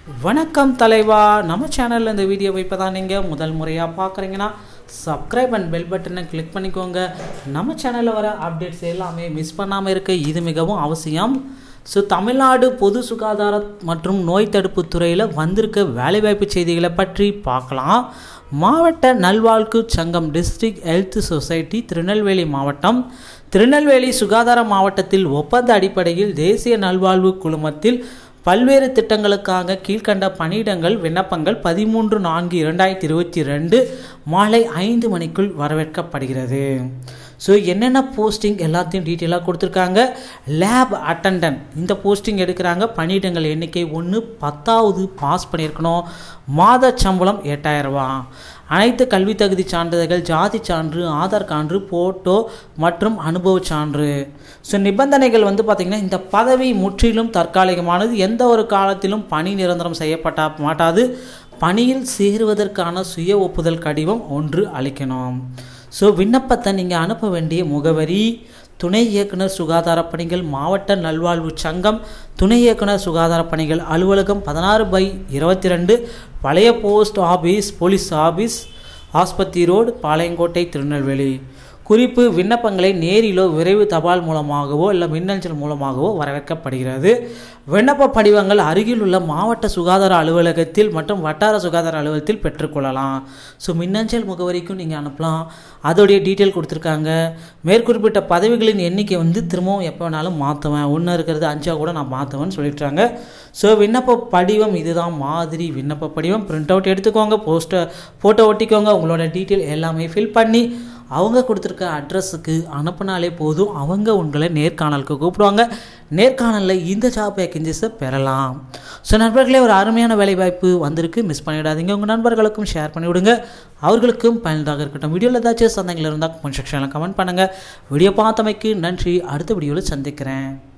வணக்கம் தலைவா நம்ம சேனலில் இந்த வீடியோவை இப்போ தான் நீங்கள் முதல் முறையாக பார்க்குறீங்கன்னா சப்ஸ்கிரைப் அண்ட் பெல் பட்டனை கிளிக் பண்ணிக்கோங்க நம்ம சேனலில் வர அப்டேட்ஸ் எல்லாமே மிஸ் பண்ணாமல் இருக்க இது மிகவும் அவசியம் ஸோ தமிழ்நாடு பொது சுகாதார மற்றும் நோய் தடுப்பு துறையில் வந்திருக்க வேலைவாய்ப்பு செய்திகளை பற்றி பார்க்கலாம் மாவட்ட நல்வாழ்வு சங்கம் டிஸ்ட்ரிக்ட் ஹெல்த் சொசைட்டி திருநெல்வேலி மாவட்டம் திருநெல்வேலி சுகாதார மாவட்டத்தில் ஒப்பந்த அடிப்படையில் தேசிய நல்வாழ்வு குழுமத்தில் பல்வேறு திட்டங்களுக்காக கீழ்கண்ட பணியிடங்கள் விண்ணப்பங்கள் பதிமூன்று நான்கு இரண்டாயிரத்தி இருபத்தி ரெண்டு மாலை ஐந்து மணிக்குள் வரவேற்கப்படுகிறது ஸோ என்னென்ன போஸ்டிங் எல்லாத்தையும் டீட்டெயிலாக கொடுத்துருக்காங்க லேப் அட்டண்டன்ட் இந்த போஸ்டிங் எடுக்கிறாங்க பணியிடங்கள் எண்ணிக்கை ஒன்று பத்தாவது பாஸ் பண்ணியிருக்கணும் மாத சம்பளம் எட்டாயிரரூபா அனைத்து கல்வி தகுதி சான்றிதழ்கள் ஜாதி சான்று ஆதார் கான்று போட்டோ மற்றும் அனுபவ சான்று ஸோ நிபந்தனைகள் வந்து பார்த்திங்கன்னா இந்த பதவி முற்றிலும் தற்காலிகமானது எந்த ஒரு காலத்திலும் பணி நிரந்தரம் செய்யப்பட்ட மாட்டாது பணியில் சேருவதற்கான சுய ஒப்புதல் கடிதம் ஒன்று அளிக்கணும் ஸோ விண்ணப்பத்தை நீங்கள் அனுப்ப வேண்டிய முகவரி துணை இயக்குனர் சுகாதார பணிகள் மாவட்ட நல்வாழ்வு சங்கம் துணை இயக்குனர் சுகாதார பணிகள் அலுவலகம் பதினாறு பை இருபத்தி ரெண்டு பழைய போஸ்ட் ஆஃபீஸ் போலீஸ் ஆஃபீஸ் ஆஸ்பத்திரி ரோடு பாளையங்கோட்டை திருநெல்வேலி குறிப்பு விண்ணப்பங்களை நேரிலோ விரைவு தபால் மூலமாகவோ இல்லை மின்னஞ்சல் மூலமாகவோ வரவேற்கப்படுகிறது விண்ணப்ப படிவங்கள் அருகில் உள்ள மாவட்ட சுகாதார அலுவலகத்தில் மற்றும் வட்டார சுகாதார அலுவலகத்தில் பெற்றுக்கொள்ளலாம் ஸோ மின்னஞ்சல் முகவரிக்கும் நீங்கள் அனுப்பலாம் அதோடைய டீட்டெயில் கொடுத்துருக்காங்க மேற்குறிப்பிட்ட பதவிகளின் எண்ணிக்கை வந்து திரும்பவும் எப்போ வேணாலும் மாற்றுவேன் ஒன்று இருக்கிறது அஞ்சாக கூட நான் மாற்றுவேன்னு சொல்லிட்டாங்க ஸோ விண்ணப்ப படிவம் இதுதான் மாதிரி விண்ணப்ப படிவம் பிரிண்ட் அவுட் எடுத்துக்கோங்க போஸ்ட்டை ஃபோட்டோ ஒட்டிக்கோங்க உங்களோட டீட்டெயில் எல்லாமே ஃபில் பண்ணி அவங்க கொடுத்துருக்க அட்ரஸுக்கு அனுப்பினாலே போதும் அவங்க உங்களை நேர்காணலுக்கு கூப்பிடுவாங்க நேர்காணலில் இந்த ஜாப் வேக்கன்சிஸை பெறலாம் ஸோ நண்பர்களே ஒரு அருமையான வேலைவாய்ப்பு வந்திருக்கு மிஸ் பண்ணிவிடாதீங்க உங்கள் நண்பர்களுக்கும் ஷேர் பண்ணிவிடுங்க அவர்களுக்கும் பயனுள்ளதாக இருக்கட்டும் வீடியோவில் ஏதாச்சும் சந்தேகங்கள் இருந்தால் கமெண்ட் செக்ஷனில் கமெண்ட் பண்ணுங்கள் வீடியோ பார்த்தமைக்கு நன்றி அடுத்த வீடியோவில் சந்திக்கிறேன்